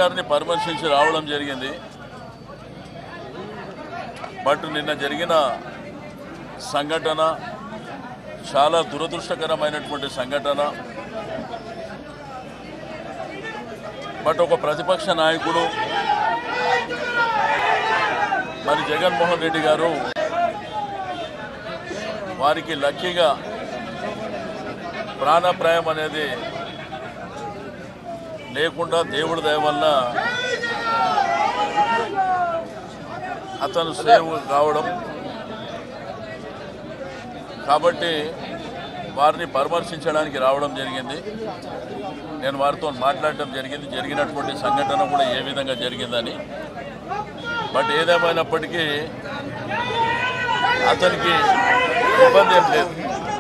గారిని పరామర్శించి రావడం జరిగింది బట్ నిన్న జరిగిన సంఘటన చాలా దురదృష్టకరమైనటువంటి సంఘటన బట్ ఒక ప్రతిపక్ష నాయకుడు మరి జగన్మోహన్ రెడ్డి గారు వారికి లక్కీగా ప్రాణప్రాయం అనేది లేకుండా దేవుడి దయ వల్ల అతను సేవ్ కావడం కాబట్టి వారిని పరామర్శించడానికి రావడం జరిగింది నేను వారితో మాట్లాడటం జరిగింది జరిగినటువంటి సంఘటన కూడా ఏ విధంగా జరిగిందని బట్ ఏదేమైనప్పటికీ అతనికి ఇబ్బంది ఏం లేదు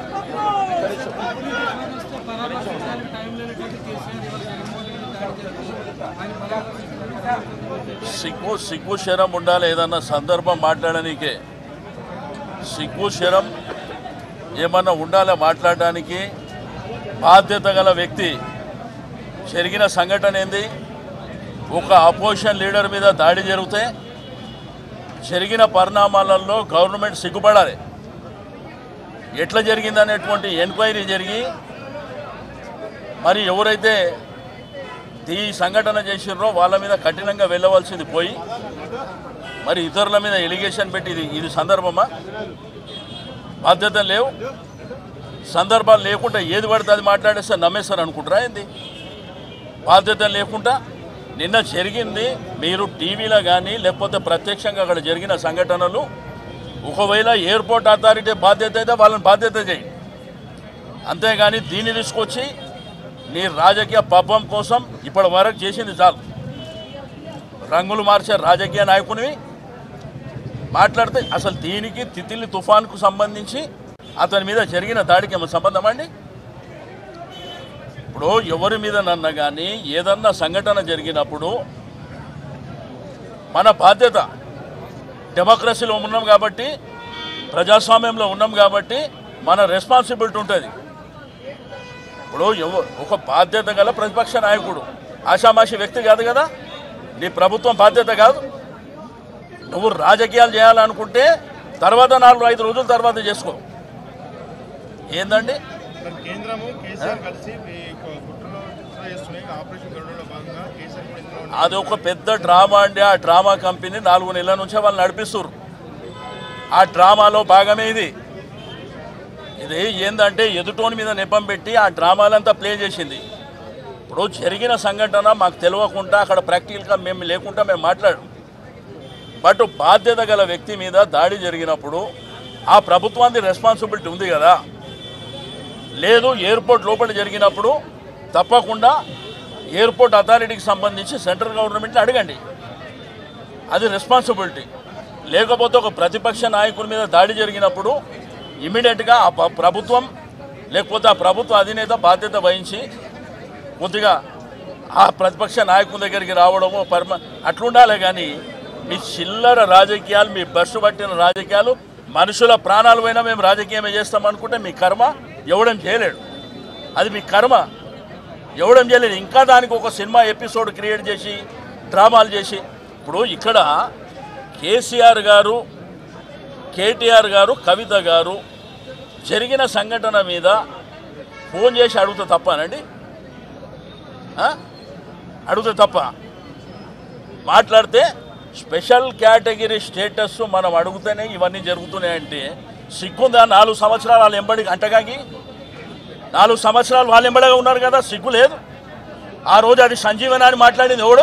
సిగ్గు సిగ్గు శరం ఉండాలి ఏదన్నా సందర్భం మాట్లాడడానికే సిగ్గు శరం ఏమన్నా ఉండాలి మాట్లాడడానికి బాధ్యత గల వ్యక్తి జరిగిన సంఘటన ఏంది ఒక అపోజిషన్ లీడర్ మీద దాడి జరిగితే జరిగిన పరిణామాలలో గవర్నమెంట్ సిగ్గుపడాలి ఎట్లా జరిగిందనేటువంటి ఎంక్వైరీ జరిగి మరి ఎవరైతే ఈ సంఘటన చేసిర్రో వాళ్ళ మీద కఠినంగా వెళ్ళవలసింది పోయి మరి ఇతరుల మీద ఎలిగేషన్ పెట్టి ఇది ఇది సందర్భమా బాధ్యత లేవు సందర్భాలు లేకుండా ఏది పడితే అది మాట్లాడేస్తే నమ్మేస్తారు అనుకుంటారా ఏంది బాధ్యత లేకుండా నిన్న జరిగింది మీరు టీవీలో కానీ లేకపోతే ప్రత్యక్షంగా అక్కడ జరిగిన సంఘటనలు ఒకవేళ ఎయిర్పోర్ట్ అథారిటీ బాధ్యత అయితే వాళ్ళని బాధ్యత చేయి అంతేగాని దీన్ని తీసుకొచ్చి నీ రాజకీయ పబ్బం కోసం ఇప్పటి వరకు చేసింది చాలు రంగులు మార్చే రాజకీయ నాయకునివి మాట్లాడితే అసలు దీనికి తితిలి తుఫాన్కు సంబంధించి అతని మీద జరిగిన దాడికి ఏమైనా సంబంధం అండి ఇప్పుడు ఎవరి మీద నన్న కానీ ఏదన్నా సంఘటన జరిగినప్పుడు మన బాధ్యత డెమోక్రసీలో ఉన్నాం కాబట్టి ప్రజాస్వామ్యంలో ఉన్నాం కాబట్టి మన రెస్పాన్సిబిలిటీ ఉంటుంది ఇప్పుడు ఎవ ఒక బాధ్యత గల ప్రతిపక్ష నాయకుడు ఆషామాషి వ్యక్తి కాదు కదా నీ ప్రభుత్వం బాధ్యత కాదు నువ్వు రాజకీయాలు చేయాలనుకుంటే తర్వాత నాలుగు ఐదు రోజుల తర్వాత చేసుకో ఏందండి మరి కేంద్రము కేసీఆర్ కలిసి ఈ కు- కుట్రలో కుట్ర చేస్తున్నాయి ఆపరేషన్ గరుడలో భాగంగా కేసీఆర్ కూడా ఇందులో ఉన్నారు. అది ఒక పెద్ద డ్రామా అండి ఆ డ్రామా కంపెనీ నాలుగు నెలల నుంచే వాళ్ళు నడిపిస్తారు ఆ డ్రామాలో భాగమే ఇది ఇది ఏంటంటే ఎదుటోని మీద నెపం పెట్టి ఆ డ్రామాలంతా ప్లే చేసింది ఇప్పుడు జరిగిన సంఘటన మాకు తెలియకుండా అక్కడ ప్రాక్టికల్గా మేము లేకుండా మేము మాట్లాడు బట్ బాధ్యత గల వ్యక్తి మీద దాడి జరిగినప్పుడు ఆ ప్రభుత్వానికి రెస్పాన్సిబిలిటీ ఉంది కదా లేదు ఎయిర్పోర్ట్ లోపల జరిగినప్పుడు తప్పకుండా ఎయిర్పోర్ట్ అథారిటీకి సంబంధించి సెంట్రల్ గవర్నమెంట్ని అడగండి అది రెస్పాన్సిబిలిటీ లేకపోతే ఒక ప్రతిపక్ష నాయకుడి మీద దాడి జరిగినప్పుడు ఇమీడియట్గా ఆ ప- ప్రభుత్వం లేకపోతే ఆ ప్రభుత్వ అధినేత బాధ్యత వహించి కొద్దిగా ఆ ప్రతిపక్ష నాయకుని దగ్గరికి రావడము పర్మ అట్లుండాలి కానీ మీ చిల్లర రాజకీయాలు మీ బస్సు పట్టిన రాజకీయాలు మనుషుల ప్రాణాలు పోయినా మేము రాజకీయమే చేస్తాం అనుకుంటే మీ కర్మ ఎవడం చేయలేడు అది మీ కర్మ ఎవడం చేయలేదు ఇంకా దానికి ఒక సినిమా ఎపిసోడ్ క్రియేట్ చేసి డ్రామాలు చేసి ఇప్పుడు ఇక్కడ కేసీఆర్ గారు కేటీఆర్ గారు కవిత గారు జరిగిన సంఘటన మీద ఫోన్ చేసి అడుగుతా తప్పనండి ఆ? అడుగుతా తప్ప మాట్లాడితే స్పెషల్ కేటగిరీ స్టేటస్ మనం అడుగుతూనే ఇవన్నీ జరుగుతున్నాయంటే సిగ్గుందా నాలుగు సంవత్సరాలు వాళ్ళు ఎంబడి అంటగాగి నాలుగు సంవత్సరాలు వాళ్ళు ఎంబడగా ఉన్నారు కదా సిగ్గు లేదు ఆ రోజు అది సంజీవన అని మాట్లాడింది ఎవడు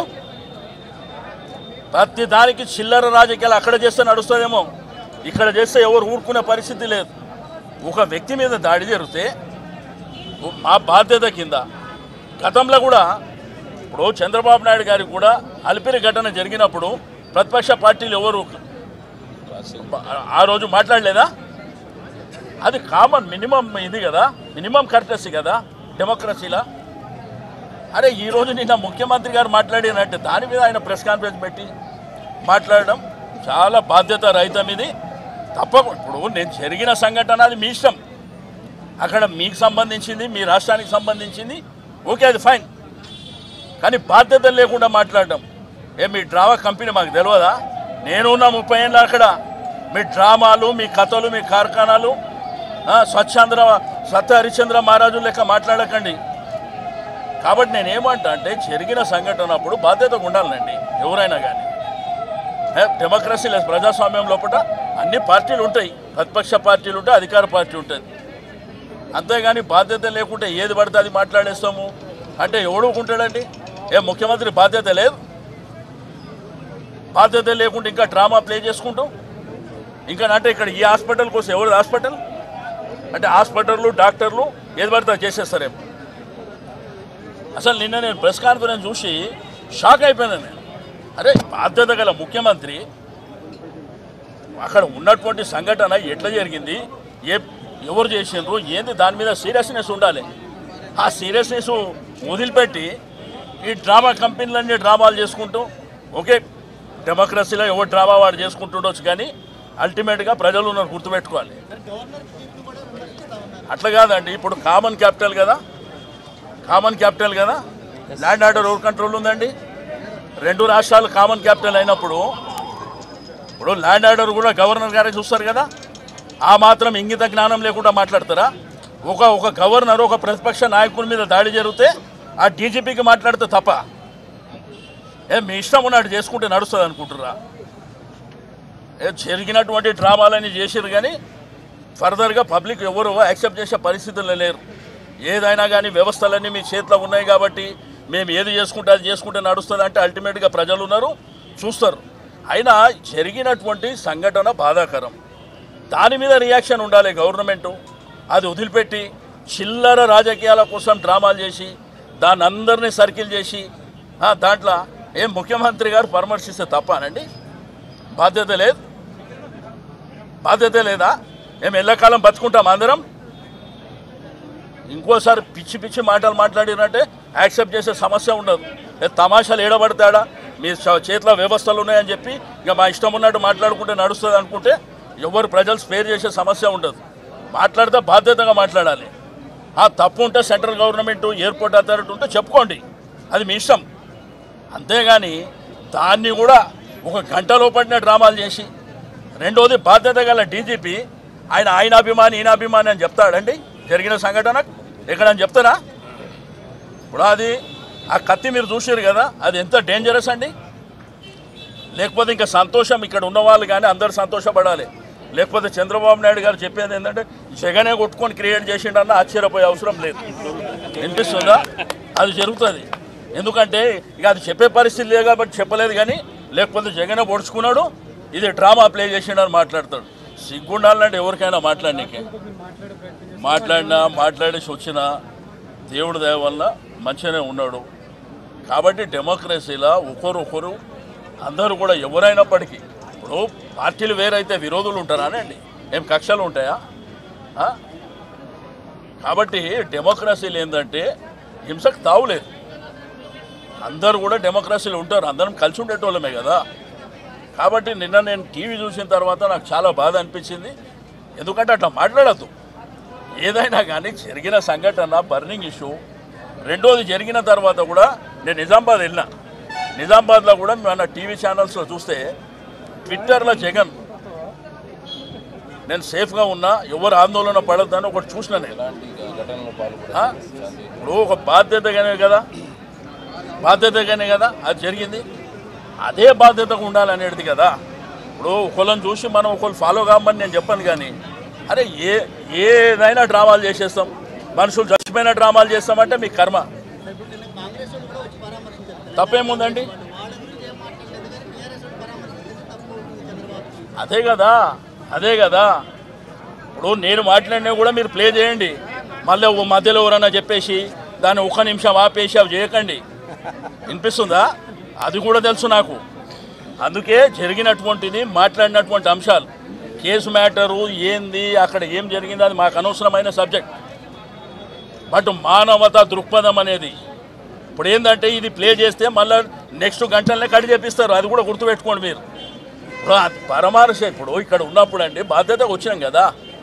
ప్రతి దానికి చిల్లర రాజకీయాలు అక్కడ చేస్తే నడుస్తుందేమో ఇక్కడ చేస్తే ఎవరు ఊరుకునే పరిస్థితి లేదు ఒక వ్యక్తి మీద దాడి జరిగితే మా బాధ్యత కింద గతంలో కూడా ఇప్పుడు చంద్రబాబు నాయుడు గారికి కూడా అలిపిరి ఘటన జరిగినప్పుడు ప్రతిపక్ష పార్టీలు ఎవరు ఆ రోజు మాట్లాడలేదా అది కామన్ మినిమం ఇది కదా మినిమం కర్టసీ కదా డెమోక్రసీలా అరే ఈరోజు నిన్న ముఖ్యమంత్రి గారు మాట్లాడినట్టు దాని మీద ఆయన ప్రెస్ కాన్ఫరెన్స్ పెట్టి మాట్లాడడం చాలా బాధ్యత రహితం ఇది తప్పకుండా ఇప్పుడు నేను జరిగిన సంఘటన అది మీ ఇష్టం అక్కడ మీకు సంబంధించింది మీ రాష్ట్రానికి సంబంధించింది ఓకే అది ఫైన్ కానీ బాధ్యత లేకుండా మాట్లాడడం ఏ మీ డ్రామా కంపెనీ మాకు తెలియదా నేనున్నా ముప్పై ఏళ్ళు అక్కడ మీ డ్రామాలు మీ కథలు మీ కార్ఖానాలు ఆ, స్వచ్ఛాంధ్ర సత్య హరిశ్చంద్ర మహారాజు లెక్క మాట్లాడకండి కాబట్టి నేను ఏమంటా అంటే జరిగిన సంఘటన అప్పుడు బాధ్యతగా ఉండాలండి ఎవరైనా కానీ డెమోక్రసీ లేదు ప్రజాస్వామ్యం లోపల అన్ని పార్టీలు ఉంటాయి ప్రతిపక్ష పార్టీలు ఉంటాయి అధికార పార్టీ ఉంటుంది అంతేగాని బాధ్యత లేకుంటే ఏది పడితే అది మాట్లాడేస్తాము అంటే ఎవడుకుంటాడండి ఏ ముఖ్యమంత్రి బాధ్యత లేదు బాధ్యత లేకుండా ఇంకా డ్రామా ప్లే చేసుకుంటాం ఇంకా అంటే ఇక్కడ ఈ హాస్పిటల్ కోసం ఎవరిది హాస్పిటల్ అంటే హాస్పిటల్లు డాక్టర్లు ఏది పడితే అది చేసేస్తారేమో అసలు నిన్న నేను ప్రెస్ కాన్ఫరెన్స్ చూసి షాక్ అయిపోయాను నేను అరే బాధ్యత గల ముఖ్యమంత్రి అక్కడ ఉన్నటువంటి సంఘటన ఎట్లా జరిగింది ఏ ఎవరు చేసిండ్రు ఏంది దాని మీద సీరియస్నెస్ ఉండాలి ఆ సీరియస్నెస్ వదిలిపెట్టి ఈ డ్రామా కంపెనీలన్నీ డ్రామాలు చేసుకుంటూ ఓకే డెమోక్రసీలో ఎవరు డ్రామా వాడు చేసుకుంటుండొచ్చు కానీ అల్టిమేట్గా ప్రజలు ఉన్నారు గుర్తుపెట్టుకోవాలి అట్లా కాదండి ఇప్పుడు కామన్ క్యాపిటల్ కదా కామన్ క్యాపిటల్ కదా ల్యాండ్ ఆర్డర్ ఎవరు కంట్రోల్ ఉందండి రెండు రాష్ట్రాలు కామన్ క్యాపిటల్ అయినప్పుడు ఇప్పుడు ల్యాండ్ ఆర్డర్ కూడా గవర్నర్ గారే చూస్తారు కదా ఆ మాత్రం ఇంగిత జ్ఞానం లేకుండా మాట్లాడతారా ఒక ఒక గవర్నర్ ఒక ప్రతిపక్ష నాయకుడి మీద దాడి జరిగితే ఆ డీజీపీకి మాట్లాడితే తప్ప ఏ మీ ఇష్టం ఉన్నట్టు చేసుకుంటే నడుస్తుంది అనుకుంటుర్రా ఏ జరిగినటువంటి డ్రామాలని చేసిరు కానీ ఫర్దర్గా పబ్లిక్ ఎవరు యాక్సెప్ట్ చేసే పరిస్థితుల్లో లేరు ఏదైనా కానీ వ్యవస్థలన్నీ మీ చేతిలో ఉన్నాయి కాబట్టి మేము ఏది చేసుకుంటే అది చేసుకుంటే నడుస్తుంది అంటే అల్టిమేట్గా ప్రజలు ఉన్నారు చూస్తారు అయినా జరిగినటువంటి సంఘటన బాధాకరం దాని మీద రియాక్షన్ ఉండాలి గవర్నమెంటు అది వదిలిపెట్టి చిల్లర రాజకీయాల కోసం డ్రామాలు చేసి దాన్ని అందరినీ సర్కిల్ చేసి ఆ, దాంట్లో ఏం ముఖ్యమంత్రి గారు పరామర్శిస్తే తప్పానండి బాధ్యత లేదు బాధ్యత లేదా మేము ఎల్లకాలం బతుకుంటాం అందరం ఇంకోసారి పిచ్చి పిచ్చి మాటలు మాట్లాడినట్టే యాక్సెప్ట్ చేసే సమస్య ఉండదు ఏ తమాషాలు ఏడబడతాడా మీ చ- చేతిలో వ్యవస్థలు ఉన్నాయని చెప్పి ఇక మా ఇష్టం ఉన్నట్టు మాట్లాడుకుంటే నడుస్తుంది అనుకుంటే ఎవరు ప్రజలు స్పేర్ చేసే సమస్య ఉండదు మాట్లాడితే బాధ్యతగా మాట్లాడాలి ఆ తప్పు ఉంటే సెంట్రల్ గవర్నమెంట్ ఎయిర్పోర్ట్ అథారిటీ ఉంటే చెప్పుకోండి అది మీ ఇష్టం అంతేగాని దాన్ని కూడా ఒక గంటలో పడిన డ్రామాలు చేసి రెండోది బాధ్యత గల డీజీపీ ఆయన ఆయన అభిమాని ఈయన అభిమాని అని చెప్తాడండి జరిగిన సంఘటన ఎక్కడని చెప్తారా ఇప్పుడు అది ఆ కత్తి మీరు చూసారు కదా అది ఎంత డేంజరస్ అండి లేకపోతే ఇంకా సంతోషం ఇక్కడ ఉన్న వాళ్ళు కానీ అందరు సంతోషపడాలి లేకపోతే చంద్రబాబు నాయుడు గారు చెప్పేది ఏంటంటే జగనే కొట్టుకొని క్రియేట్ చేసిండన్న ఆశ్చర్యపోయే అవసరం లేదు వినిపిస్తుందా అది జరుగుతుంది ఎందుకంటే ఇక అది చెప్పే పరిస్థితి లేదు కాబట్టి చెప్పలేదు కానీ లేకపోతే జగనే పొడుచుకున్నాడు ఇది డ్రామా ప్లే చేసిండని మాట్లాడతాడు సిగ్గుండాలంటే ఎవరికైనా మాట్లాడనీకే మాట్లాడినా మాట్లాడేసి వచ్చినా దేవుడి దయ వల్ల మంచిగానే ఉన్నాడు కాబట్టి డెమోక్రసీలో ఒకరు ఒకరు అందరూ కూడా ఎవరైనప్పటికీ ఇప్పుడు పార్టీలు వేరైతే విరోధులు ఉంటారా అండి ఏం కక్షలు ఉంటాయా ఆ? కాబట్టి డెమోక్రసీలు ఏంటంటే హింసకు తావులేదు అందరూ కూడా డెమోక్రసీలు ఉంటారు అందరం కలిసి ఉండేటోళ్ళమే కదా కాబట్టి నిన్న నేను టీవీ చూసిన తర్వాత నాకు చాలా బాధ అనిపించింది ఎందుకంటే అట్లా మాట్లాడద్దు ఏదైనా కానీ జరిగిన సంఘటన బర్నింగ్ ఇష్యూ రెండోది జరిగిన తర్వాత కూడా నేను నిజామాబాద్ వెళ్ళినా నిజామాబాద్లో కూడా మన టీవీ ఛానల్స్లో చూస్తే ట్విట్టర్లో జగన్ నేను సేఫ్గా ఉన్నా ఎవరు ఆందోళన పడద్దని ఒకటి చూసిన నేను ఆ? ఇప్పుడు ఒక బాధ్యతగానే కదా బాధ్యతగానే కదా అది జరిగింది అదే బాధ్యతగా ఉండాలనేది కదా ఇప్పుడు ఒకళ్ళని చూసి మనం ఒకళ్ళు ఫాలో కామని నేను చెప్పాను కానీ అరే ఏ ఏదైనా డ్రామాలు చేసేస్తాం మనుషులు చచ్చిపోయిన డ్రామాలు చేస్తామంటే మీ కర్మ తప్పేముందండి అదే కదా అదే కదా ఇప్పుడు నేను మాట్లాడినా కూడా మీరు ప్లే చేయండి మళ్ళీ ఓ మధ్యలో ఎవరన్నా చెప్పేసి దాన్ని ఒక్క నిమిషం ఆపేసి అవి చేయకండి వినిపిస్తుందా అది కూడా తెలుసు నాకు అందుకే జరిగినటువంటిది మాట్లాడినటువంటి అంశాలు కేసు మ్యాటరు ఏంది అక్కడ ఏం జరిగింది అది మాకు అనవసరమైన సబ్జెక్ట్ బట్ మానవత దృక్పథం అనేది ఇప్పుడు ఏంటంటే ఇది ప్లే చేస్తే మళ్ళీ నెక్స్ట్ గంటలనే కడి చేపిస్తారు అది కూడా గుర్తుపెట్టుకోండి మీరు ఇప్పుడు ఆ పరమార్శ ఇప్పుడు ఇక్కడ ఉన్నప్పుడు అండి బాధ్యతగా వచ్చినాం కదా